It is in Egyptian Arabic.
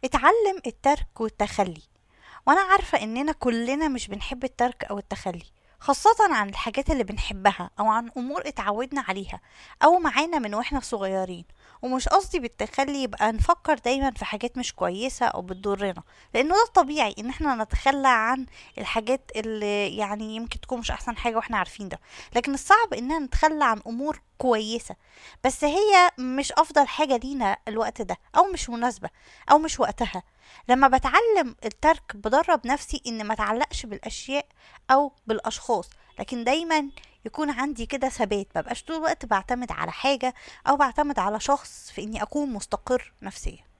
اتعلم الترك والتخلي وانا عارفة اننا كلنا مش بنحب الترك او التخلي خاصة عن الحاجات اللي بنحبها أو عن أمور اتعودنا عليها أو معانا من واحنا صغيرين ومش قصدي بالتخلي يبقى نفكر دايما في حاجات مش كويسة أو بتضرنا لأنه ده الطبيعي إن احنا نتخلى عن الحاجات اللي يعني يمكن تكون مش أحسن حاجة واحنا عارفين ده لكن الصعب إننا نتخلى عن أمور كويسة بس هي مش أفضل حاجة لينا الوقت ده أو مش مناسبة أو مش وقتها لما بتعلم الترك بدرب نفسي إن ما تعلقش بالأشياء أو بالأشخاص لكن دايما يكون عندي كده ثبات مبقاش طول الوقت بعتمد على حاجة أو بعتمد على شخص في إني أكون مستقر نفسيا